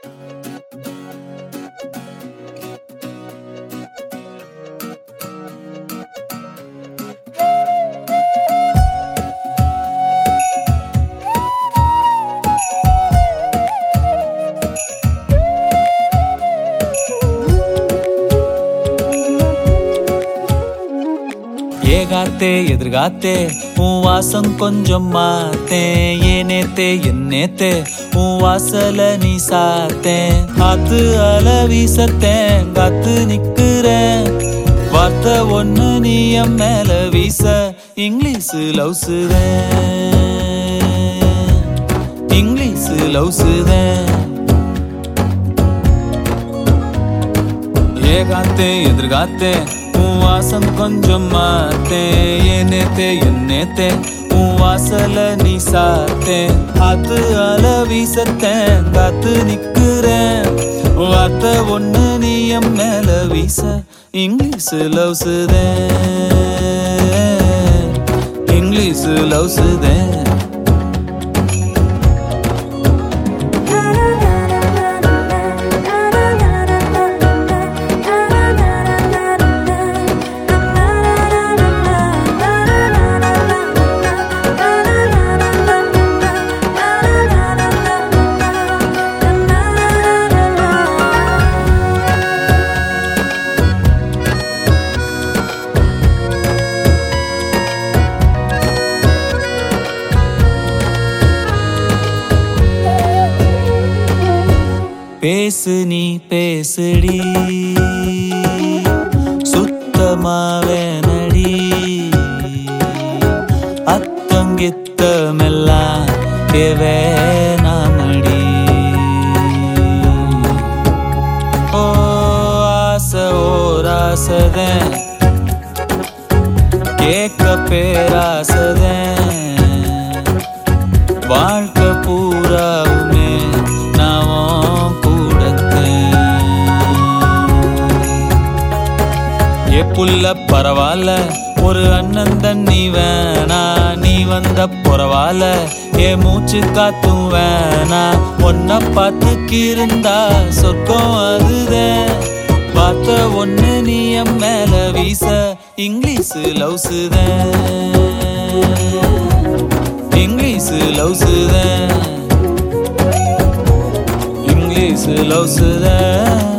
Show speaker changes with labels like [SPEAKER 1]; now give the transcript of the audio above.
[SPEAKER 1] ஏகாத்தே எதிர்காத்தே உன் வாசம் கொஞ்சம் மாத்தேன் ஏனேத்தே என்னேத்தே உன் வாசல நீ சாத்தேன் காத்து அல வீசத்தேன் காத்து நிக்கிறேன் வார்த்தை ஒண்ணு நீ என் மேல வீச இங்கிலீஷ் லவ்ஸுதேன் இங்கிலீஷ் லவ்ஸுதேன் ஏகாத்தே எதிர்காத்தே உன் வாசம் கொஞ்சம் மாத்தே ஏனேத்தே என்னேத்தே உன் வாசல நீ சாத்தே காத்து அல வீசத்தேன் காத்து நிக்கிறேன் வார்த்தை ஒண்ணு நீ என் மேல வீச இங்கிலீஷ் லவ்ஸுதேன் இங்கிலீஷ் லவ்ஸுதேன் பேசு நீ பேசுடி சுத்தமாவேனடி அத்தங்கித்தமெல்லாம் வேணாமடி ஓ ஆசை ஓராசதன் கேட்க பேராசதன் வாழ்க்கை பூராவுமே நான் உன் கூடத்தேன். ஏ புள்ள பரவாயில்ல ஒரு அண்ணன் தண்ணி வேணா நீ வந்த பரவாயில்ல ஏ மூச்சு காத்தும் வேணா ஒன்ன பார்த்துக்கு இருந்தா சொர்க்கம் அதுதான் பார்த்த ஒண்ணு நீ என் மேல வீச இங்கிலீஷ் லவ்ஸுதான் இங்கிலீஷ் லவ்ஸுதான் இங்கிலீஷ் லவ்ஸுதான்